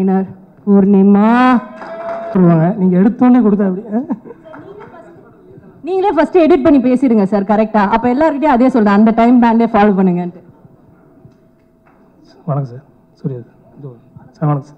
வினர் பூர்ணிமா சொல்லுவாங்க நீங்கள் எடுத்தோடனே கொடுத்தா அப்படி ஆ? நீங்களே ஃபர்ஸ்ட் எடிட் பண்ணி பேசிடுங்க சார் கரெக்டா அப்ப எல்லார்கிட்டயும் அதே சொல்றேன் அந்த டைம் பேண்டே ஃபாலோ பண்ணுங்கன்ட்டு வணக்கம் சார் சூர்யா இதோ சார் வணக்கம் சார்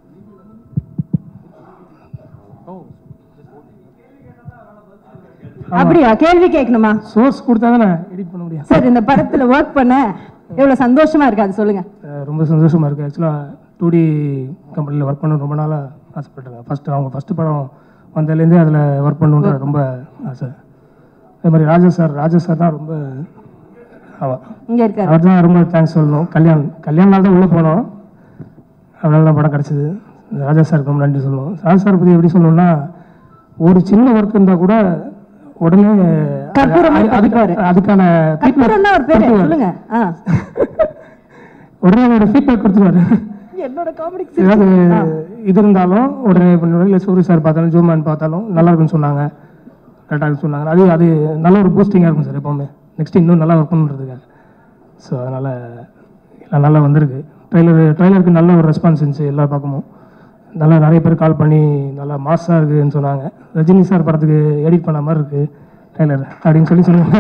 அப்படியா கேள்வி கேட்கணுமா சோர்ஸ் கொடுத்தா தானே எடிட் பண்ண முடியும் சார் இந்த படத்துல ஒர்க் பண்ண எவ்வளவு சந்தோஷமா இருக்கு அது சொல்லுங்க அஹ் ரொம்ப சந்தோஷமாக இருக்குது ஆக்சுவலாக டூ டி கம்பெனியில் ஒர்க் பண்ண ரொம்ப நாளாக ஆசைப்பட்டிருக்கேன் ஃபஸ்ட்டு அவங்க ஃபஸ்ட்டு படம் வந்ததுலேருந்தே அதில் ஒர்க் பண்ணணுன்ற ரொம்ப ஆசை அதே மாதிரி ராஜா சார் ராஜா சார் தான் ரொம்ப அவ இங்க இருக்காரு அவர் தான் ரொம்ப தேங்க்ஸ் சொல்லணும் கல்யாண் கல்யாணம் தான் உள்ளே போனோம் அதனால தான் படம் கிடச்சிது ராஜா சாருக்கு ரொம்ப நன்றி சொல்லணும் ராஜா சார் பற்றி எப்படி சொல்லணும்னா ஒரு சின்ன ஒர்க் இருந்தால் கூட உடனே கற்பூரமா அது- அதுக்கு- பார்ப்பாரு. அதுக்கான கற்பூரம் தான் ஒரு பேரு feedback சொல்லுங்க ஆ. உடனே அவரோட ஃபீட்பேக் கொடுத்துருவாரு என்னோட காமெடி ஏதாவது இது இருந்தாலும் உடனே பண்ணுவாங்க இல்லை சூரிய சார் பார்த்தாலும் ஜூமேன் பார்த்தாலும் நல்லா இருக்குன்னு சொன்னாங்க கரெக்டாக இருக்குன்னு சொன்னாங்க அது அது நல்ல ஒரு பூஸ்டிங்காக இருக்கும் சார் எப்போவுமே நெக்ஸ்ட் இன்னும் நல்லா ஒர்க் பண்ணுறதுக்காக ஸோ அதனால் எல்லாம் நல்லா வந்திருக்கு ட்ரெய்லர் ட்ரெய்லருக்கு நல்ல ஒரு ரெஸ்பான்ஸ் இருந்துச்சு எல்லா பக்கமும் நல்லா நிறைய பேர் கால் பண்ணி நல்லா மாஸாக இருக்குதுன்னு சொன்னாங்க ரஜினி சார் படத்துக்கு எடிட் பண்ண மாதிரி இருக்குது ட்ரெய்லர் அப்படின்னு சொல்லி சொன்னாங்க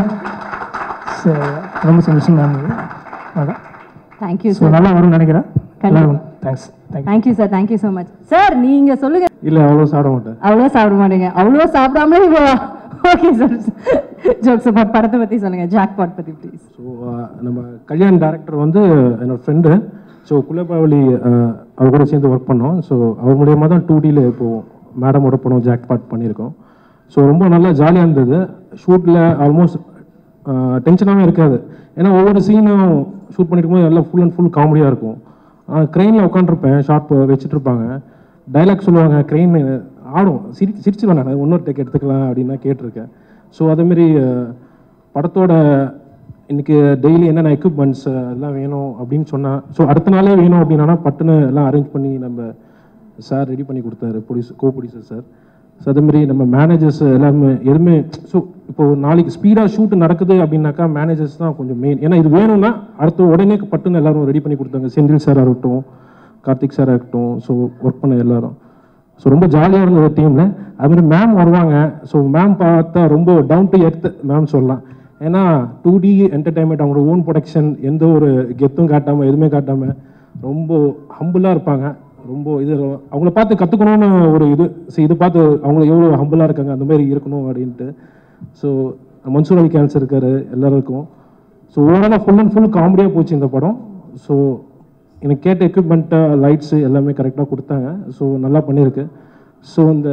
ஸோ ரொம்ப சந்தோஷமாக இருந்தது அதான் தேங்க்யூ ஸோ நல்லா வரும்னு நினைக்கிறேன் எல்லாருக்கும் thanks thank you thank you sir thank you so much sir நீங்க சொல்லுங்க இல்லை அவ்வளோ சாப்பிட மாட்டேன் அவ்வளோ சாப்பிட மாட்டீங்க அவ்வளோ சாப்பிடாமலே ஓகே சார் ஜோக்ஸ் படத்தை பத்தி சொல்லுங்க ஜாக் பாட் பத்தி ப்ளீஸ் ஸோ நம்ம கல்யாண் டேரக்டர் வந்து என்னோட ஃப்ரெண்டு ஸோ குலபாவளி அவர் கூட சேர்ந்து ஒர்க் பண்ணோம் ஸோ அவர் மூலியமாக தான் டூ டியில் இப்போது மேடமோட படம் ஜாக் பாட் பண்ணியிருக்கோம் ஸோ ரொம்ப நல்லா ஜாலியாக இருந்தது ஷூட்டில் ஆல்மோஸ்ட் டென்ஷனாகவே இருக்காது ஏன்னா ஒவ்வொரு சீனும் ஷூட் பண்ணிருக்கும்போது எல்லாம் ஃபுல் அண்ட் ஃபுல் காமெடியாக இருக்கும் க்ரெயினில் உட்காந்துருப்பேன் ஷார்ட் வச்சுட்டு இருப்பாங்க டைலாக் சொல்லுவாங்க க்ரெயின் ஆடும் சிரி சிரிச்சுவேன் நான் இன்னொரு டேக் எடுத்துக்கலாம் அப்படின்னா கேட்டிருக்கேன் ஸோ அதேமாரி படத்தோட இன்னைக்கு டெய்லி என்னென்ன எக்யூப்மெண்ட்ஸ் எல்லாம் வேணும் அப்படின்னு சொன்னா ஸோ அடுத்த நாளே வேணும் அப்படின்னா பட்டுன்னு எல்லாம் அரேஞ்ச் பண்ணி நம்ம சார் ரெடி பண்ணி கொடுத்தாரு producer co producer sir so அதேமாரி நம்ம மேனேஜர்ஸ் எல்லாமே எதுவுமே ஸோ இப்போ நாளைக்கு ஸ்பீடாக ஷூட் நடக்குது அப்படின்னாக்கா மேனேஜர்ஸ் தான் கொஞ்சம் மெயின் ஏன்னா இது வேணும்னா அடுத்த உடனே பட்டுன்னு எல்லாரும் ரெடி பண்ணி கொடுத்தாங்க செந்தில் சார் இருக்கட்டும் கார்த்திக் சார் இருக்கட்டும் ஸோ ஒர்க் பண்ண எல்லாரும் ஸோ ரொம்ப ஜாலியாக இருந்தது டீமில் அதுமாதிரி மேம் வருவாங்க ஸோ மேம் பார்த்தா ரொம்ப டவுன் டு எர்த் மேம் சொல்லலாம் ஏன்னா டூ டி என்டர்டைன்மெண்ட் அவங்களோட ஓன் ப்ரொடக்ஷன் எந்த ஒரு கெத்தும் காட்டாமல் எதுவுமே காட்டாமல் ரொம்ப ஹம்புளாக இருப்பாங்க ரொம்ப இது அவங்கள பார்த்து கற்றுக்கணும்னு ஒரு இது ஸோ இது பார்த்து அவங்க எவ்வளோ ஹம்புளாக இருக்காங்க அந்த மாதிரி இருக்கணும் அப்படின்ட்டு ஸோ மன்சூர் அலி கேன்சர் இருக்காரு எல்லாருக்கும் ஸோ ஓவராலாக ஃபுல் அண்ட் ஃபுல் காமெடியாக போச்சு இந்த படம் ஸோ எனக்கு கேட்ட எக்யூப்மெண்ட்டு லைட்ஸு எல்லாமே கரெக்டாக கொடுத்தாங்க ஸோ நல்லா பண்ணியிருக்கு ஸோ இந்த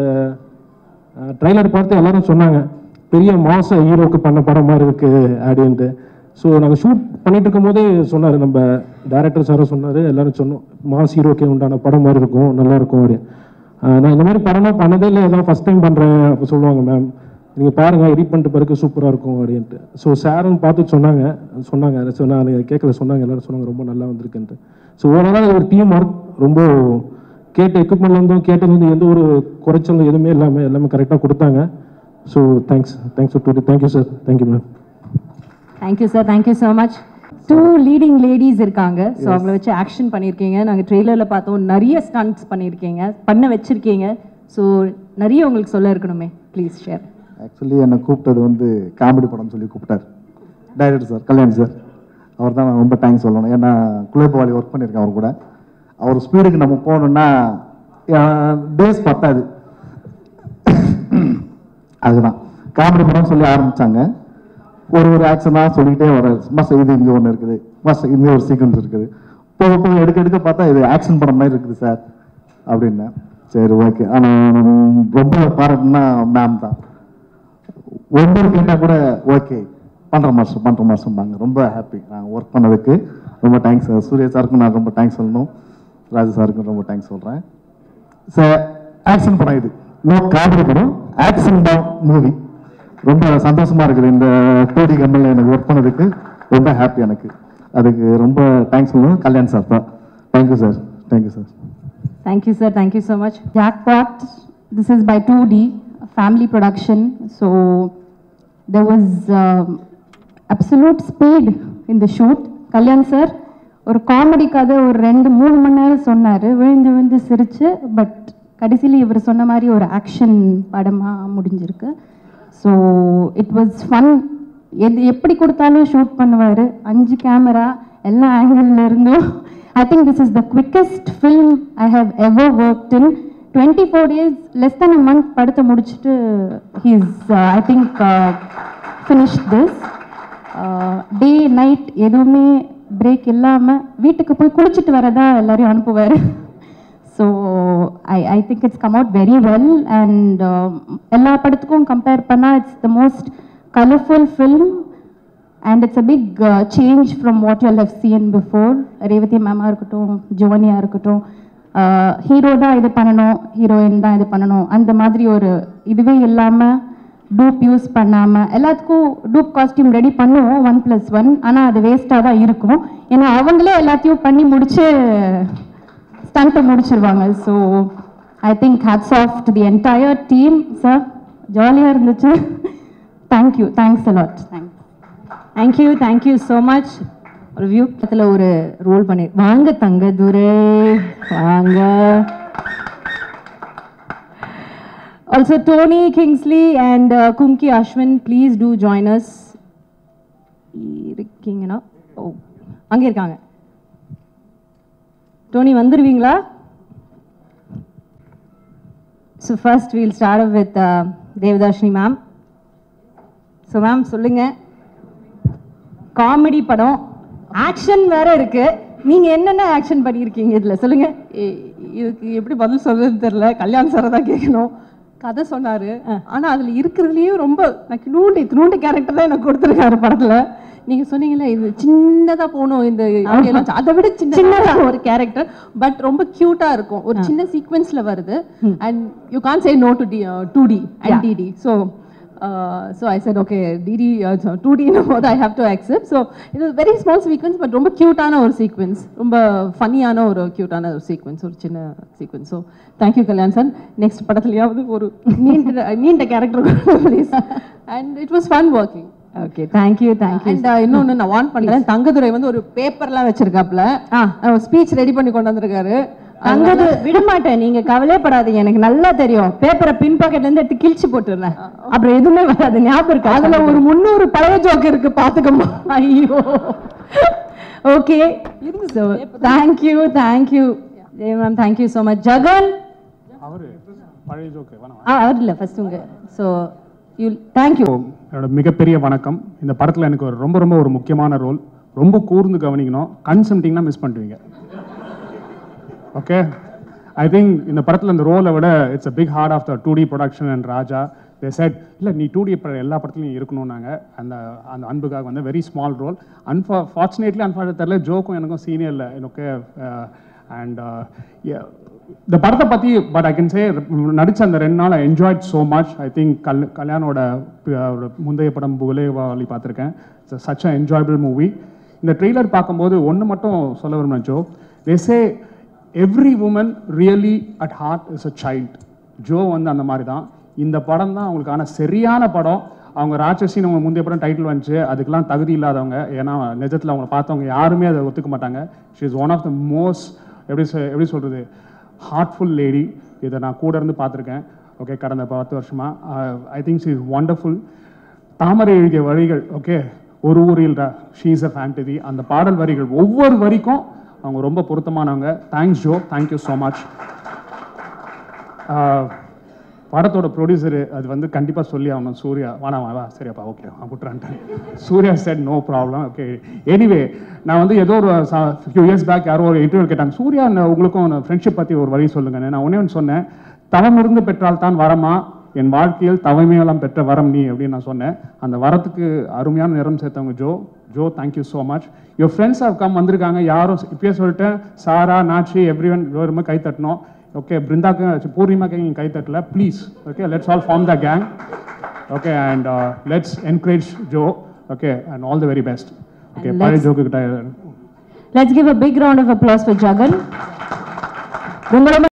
ட்ரைலர் பார்த்து எல்லாரும் சொன்னாங்க பெரிய மாச ஹீரோக்கு பண்ண படம் மாதிரி இருக்கு அப்படின்ட்டு ஸோ நாங்கள் ஷூட் பண்ணிட்டு இருக்கும்போதே சொன்னார் நம்ம டைரக்டர் சாரும் சொன்னார் எல்லாரும் சொன்னோம் மாஸ் ஹீரோக்கே உண்டான படம் மாதிரி இருக்கும் நல்லா இருக்கும் அப்படி ஆஹ் நான் இந்த மாதிரி படம்லாம் பண்ணதே இல்லை ஏதாவது ஃபஸ்ட் டைம் பண்ணுறேன் அப்போ சொல்லுவாங்க மேம் நீங்கள் பாருங்கள் எடிட் பண்ணிட்டு பிறகு சூப்பராக இருக்கும் அப்படின்ட்டு ஸோ சாரும் பார்த்து சொன்னாங்க சொன்னாங்க ஸோ நான் கேட்கல சொன்னாங்க எல்லாரும் சொன்னாங்க ரொம்ப நல்லா வந்திருக்குன்ட்டு ஸோ ஓவரால் ஒரு டீம் ஒர்க் ரொம்ப கேட்ட எக்யூப்மெண்ட்லேருந்தும் கேட்டதுலேருந்து எந்த ஒரு குறைச்சலும் எதுவுமே இல்லாமல் எல்லாமே கரெக்டாக கொடுத்தாங்க so thanks thanks to thank you sir thank you ma'am thank you sir thank you so much two leading ladies இருக்காங்க ஸோ அவங்கள வச்சு ஆக்ஷன் பண்ணியிருக்கீங்க நாங்கள் ட்ரெய்லரில் பார்த்தோம் நிறைய ஸ்டண்ட்ஸ் பண்ணியிருக்கீங்க பண்ண வச்சிருக்கீங்க ஸோ நிறைய உங்களுக்கு சொல்ல இருக்கணுமே ப்ளீஸ் ஷேர் ஆக்சுவலி என்னை கூப்பிட்டது வந்து காமெடி படம் சொல்லி கூப்பிட்டார் டைரக்டர் சார் கல்யாண் சார் அவர் தான் நான் ரொம்ப தேங்க்ஸ் சொல்லணும் ஏன்னா குலேபாவளி ஒர்க் பண்ணியிருக்கேன் அவர் கூட அவர் ஸ்பீடுக்கு நம்ம போகணுன்னா டேஸ் பத்தாது அதுதான் காமெடி படம் சொல்லி ஆரம்பிச்சாங்க ஒரு ஒரு ஆக்ஷனாக சொல்லிக்கிட்டே வர மஸ் இது இங்கே ஒன்று இருக்குது மஸ் இங்கே ஒரு சீக்வன்ஸ் இருக்குது போக போக எடுக்க எடுக்க பார்த்தா இது ஆக்ஷன் படம் மாதிரி இருக்குது சார் அப்படின்னேன் சரி ஓகே ஆனால் ரொம்ப பாராட்டுனா மேம் தான் ஒவ்வொரு கேட்டால் கூட ஓகே பண்ணுற மாஸ்டர் பண்ணுற மாஸ்டர்பாங்க ரொம்ப ஹாப்பி நாங்கள் ஒர்க் பண்ணதுக்கு ரொம்ப தேங்க்ஸ் சார் சூர்யா சாருக்கும் நான் ரொம்ப தேங்க்ஸ் சொல்லணும் ராஜு சாருக்கும் ரொம்ப தேங்க்ஸ் சொல்கிறேன் சார் ஆக்ஷன் படம் இது நோ காமெடி படம் ஆக்ஷன் தான் மூவி ரொம்ப சந்தோஷமா இருக்குது இந்த டூடி கம்பெனியில் எனக்கு ஒர்க் பண்ணதுக்கு ரொம்ப ஹாப்பி எனக்கு அதுக்கு ரொம்ப தேங்க்ஸ் சொல்லணும் கல்யாண் சார் தான் thank you sir thank you sir Thank you, sir. Thank you so much. Jackpot, this is by 2D, a family production. So there was um, absolute speed in the shoot. Kalyan, sir, ஒரு comedy கதை ஒரு ரெண்டு மூணு மணி நேரம் சொன்னார் விழுந்து விழுந்து சிரிச்சு பட் கடைசியில் இவர் சொன்ன மாதிரி ஒரு ஆக்ஷன் படமாக முடிஞ்சிருக்கு ஸோ இட் வாஸ் ஃபன் எது எப்படி கொடுத்தாலும் ஷூட் பண்ணுவார் அஞ்சு கேமரா எல்லா ஆங்கிள் இருந்தும் I think this is the quickest film I have ever work in twenty four days less than a month படத்தை முடிச்சுட்டு he's I think finish this day night எதுவுமே பிரேக் இல்லாமல் வீட்டுக்கு போய் குளிச்சுட்டு வரதா எல்லாரையும் அனுப்புவார் so I I think it's come out very well and எல்லா படத்துக்கும் கம்பேர் பண்ணால் it's the most colourful film and it's a big change from what you have scene before Revathi மேமாக இருக்கட்டும் ஜோனியாக இருக்கட்டும் ஹீரோ தான் இது பண்ணணும் ஹீரோயின் தான் இது பண்ணணும் அந்த மாதிரி ஒரு இதுவே இல்லாமல் டூப் யூஸ் பண்ணாமல் எல்லாத்துக்கும் டூப் காஸ்டியூம் ரெடி பண்ணுவோம் ஒன் ப்ளஸ் ஒன் ஆனால் அது வேஸ்ட்டாக தான் இருக்கும் ஏன்னா அவங்களே எல்லாத்தையும் பண்ணி முடிச்சு ஸ்டண்ட்டை முடிச்சிருவாங்க so I think hats off to the entire team sir ஜாலியாக இருந்துச்சு thank you thanks a lot thanks thank you thank you so much ஒரு வியூ படத்தில் ஒரு ரோல் பண்ணி வாங்க தங்க துரை வாங்க also Tony Kingsley and Kumki Ashwin please to join us இருக்கீங்கன்னா ஓ அங்கே இருக்காங்க டோனி வந்துருவீங்களா so first we'll start with Devadarshini ma'am so ma'am சொல்லுங்க காமெடி படம் ஆக்ஷன் வேற இருக்கு நீங்க என்னென்ன ஆக்ஷன் பண்ணியிருக்கீங்க இதுல சொல்லுங்க இ- இதுக்கு எப்படி பதில் சொல்றதுன்னு தெரியல கல்யாண் சாரை தான் கேட்கணும் கதை சொன்னாரு ஆனா அதுல இருக்கிறதுலயும் ரொம்ப நான் நூண்டு நூண்டு கேரக்டர் தான் எனக்கு கொடுத்துருக்காரு படத்துல நீங்க சொன்னீங்கல்ல இது சின்னதா போகணும் இந்த audio launch. அதை விட சின்னதா ஒரு கேரக்டர் பட் ரொம்ப கியூட்டா இருக்கும் ஒரு சின்ன சீக்வென்ஸ்ல வருது and you can say no to D two D and DD so so I said okay DD two டினும் போது I have to accept so இது வெரி ஸ்மால் சீக்வென்ஸ் பட் ரொம்ப க்யூட்டான ஒரு சீக்வென்ஸ் ரொம்ப ஃபன்னியான ஒரு க்யூட்டான ஒரு சீக்வென்ஸ் ஒரு சின்ன sequence so thank you Kalyan sir next படத்துலயாவது ஒரு நீண்ட நீண்ட character please and it was fun working okay thank you thank you and இன்னொன்னு நான் வார்ன் பண்றேன் தங்கதுரை வந்து ஒரு பேப்பர்லாம் வச்சிருக்காப்ல ஸ்பீச் ரெடி பண்ணி கொண்டு வந்திருக்காரு அங்கது விட மாட்டேன் நீங்க கவலைப்படாதீங்க எனக்கு நல்லா தெரியும் பேப்பரை பின் பாக்கெட்ல இருந்து எடுத்து கிழிச்சு போட்டுறேன் அப்புறம் எதுவுமே வராது ஞாபகம் இருக்கு அதுல ஒரு முந்நூறு பழைய ஜோக் இருக்கு பாத்துக்கம்மா ஐயோ okay so thank you thank you Jaya ma'am thank you so much Jagan அவரு பழைய ஜோக்கு வேணாம் ஆ அவர் இல்லை ஃபர்ஸ்ட் உங்க ஸோ யூ தேங்க்யூ என்னோட மிகப்பெரிய வணக்கம் இந்த படத்தில் எனக்கு ஒரு ரொம்ப ரொம்ப ஒரு முக்கியமான ரோல் ரொம்ப கூர்ந்து கவனிக்கணும் கன்சம்டிங்னா மிஸ் பண்ணிடுவீங்க ஓகே ஐ திங்க் இந்த படத்தில் இந்த ரோலை விட it's a big heart of the two D production and Raja they said இல்லை நீ டூ டி எல்லா படத்துலையும் இருக்கணும்னாங்க அந்த அந்த அன்புக்காக வந்து வெரி ஸ்மால் ரோல் அன்ஃபா ஃபார்ச்சுனேட்லி அன்ஃபார்ச்சுனேட் தெரியல ஜோக்கும் எனக்கும் சீனியர் இல்லை ஓகே அண்ட் இந்த படத்தை பற்றி பட் ஐ கேன் சே நடித்த அந்த ரெண்டு நாள் I enjoyed so much I think கல் கல்யாணோட ப- அவரோட முந்தைய படம் புகலேவாலி பார்த்துருக்கேன் it's such a enjoyable movie இந்த ட்ரெய்லர் பார்க்கும்போது ஒன்று மட்டும் சொல்ல விரும்புகிறேன் Jo they say every woman really at heart is a child Jo வந்து அந்த மாதிரி தான் இந்த படம் தான் அவங்களுக்கான சரியான படம் அவங்க ராட்சசின்னு அவங்க முந்தைய படம் டைட்டில் வந்துச்சு அதுக்கெல்லாம் தகுதி இல்லாதவங்க ஏன்னா நிஜத்தில் அவங்க பார்த்தவங்க யாருமே அதை ஒத்துக்க மாட்டாங்க she is one of the most எப்படி சொ- எப்படி சொல்கிறது ஹார்ட்ஃபுல் லேடி இதை நான் கூட இருந்து பார்த்துருக்கேன் ஓகே கடந்த பத்து வருஷமா I think she is wonderful Thamarai எழுதிய வரிகள் ஓகே ஒரு ஊரில் ஷீஸ் அ ஃபேண்டதி அந்த பாடல் வரிகள் ஒவ்வொரு வரிக்கும் அவங்க ரொம்ப பொருத்தமானவங்க thanks Jo thank you so much படத்தோட ப்ரொடியூசரு அது வந்து கண்டிப்பாக சொல்லி ஆகணும் சூர்யா வாணா வா சரியாப்பா ஓகே விட்டுறான்ட்டேன் Suriya said no problem okay anyway நான் வந்து ஏதோ ஒரு ஃபியூ இயர்ஸ் பேக் யாரோ ஒரு இன்டர்வியூ கேட்டாங்க சூர்யா நான் உங்களுக்கும் ஃப்ரெண்ட்ஷிப் பற்றி ஒரு வழி சொல்லுங்க நான் ஒன்றே ஒன்று சொன்னேன் தவமிருந்து பெற்றால் தான் வரமா என் வாழ்க்கையில் தவமையெல்லாம் பெற்ற வரம் நீ அப்படின்னு நான் சொன்னேன் அந்த வரத்துக்கு அருமையான நிறம் சேர்த்தவங்க Jo Jo thank you so much your friends have come வந்திருக்காங்க யாரும் இப்பயே சொல்லிட்டேன் சாரா நாச்சி எவ்ரி ஒன் எல்லோருமே கை தட்டணும் ஓகே பிருந்தாக்கு பூர்ணிமாக்கு நீங்கள் கை தட்டல please okay let's all form the gang okay and let's encourage Jo okay and all the very best okay And பழைய let's- ஜோக்கு கிட்ட Let's give a big round of applause for Jagan. ரொம்ப ரொம்ப